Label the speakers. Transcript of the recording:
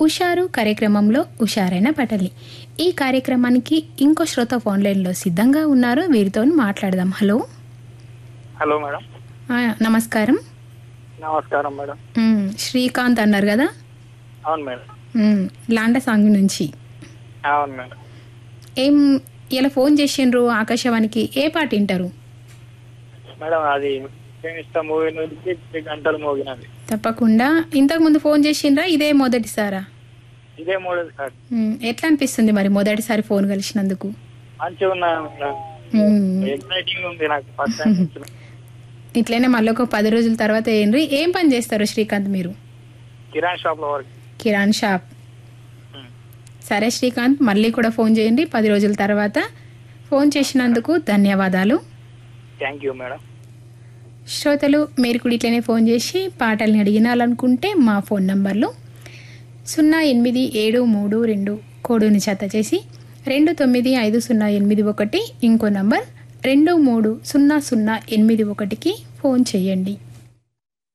Speaker 1: ఉషారు కార్యక్రమంలో ఉషారైన పటలి ఈ కార్యక్రమానికి ఇంకో శ్రోత ఫోన్ లైన్లో సిద్ధంగా ఉన్నారు వీరితో మాట్లాడదాం హలో
Speaker 2: హలో మేడం
Speaker 1: ఆ, నమస్కారం
Speaker 2: నమస్కారం మేడం
Speaker 1: మ్, శ్రీకాంత్ అన్నారు కదా
Speaker 2: అవును మేడం
Speaker 1: మ్, లాండ సాంగ్ నుంచి
Speaker 2: అవును మేడం
Speaker 1: ఏం ఇలా ఫోన్ చేసిండ్రు ఆకాశవాణికి ఏ పాట వింటారు
Speaker 2: మేడం అది ఇష్ట మూవీ నుంచి ఇన్ని గంటలు మోగినది
Speaker 1: తప్పకుండా ఇంతకుముందు ఫోన్ చేసిండ్రా ఇదే మొదటిసారా
Speaker 2: ఇదే మోడల్ సార్
Speaker 1: మ్, ఎట్లా అనిపిస్తుంది మరి మొదటిసారి ఫోన్ కలిసినందుకు
Speaker 2: మంచిగా ఉన్నా మేడం
Speaker 1: మ్,
Speaker 2: ఎక్సైటింగ్ ఉంది నాకు ఫస్ట్ టైం వచ్చిన
Speaker 1: ఇట్లనే మళ్ళీ ఒక పది రోజుల తర్వాత ఏంటి ఏం పని చేస్తారు శ్రీకాంత్ మీరు
Speaker 2: కిరాణ్ షాప్ లో వర్క్
Speaker 1: కిరాణ్ షాప్ సరే శ్రీకాంత్ మళ్ళీ కూడా ఫోన్ చేయండి పది రోజుల తర్వాత ఫోన్ చేసినందుకు ధన్యవాదాలు
Speaker 2: థ్యాంక్ యూ మేడం
Speaker 1: శ్రోతలు మీరు కూడా ఇట్లనే ఫోన్ చేసి పాటల్ని అడిగినాలనుకుంటే మా ఫోన్ నంబర్లు సున్నా ఎనిమిది ఏడు మూడు రెండు కోడుని చెత్త చేసి రెండు తొమ్మిది ఐదు సున్నా ఎనిమిది ఒకటి ఇంకో నంబర్ రెండు మూడు సున్నా సున్నా ఎనిమిది ఒకటికి ఫోన్ చేయండి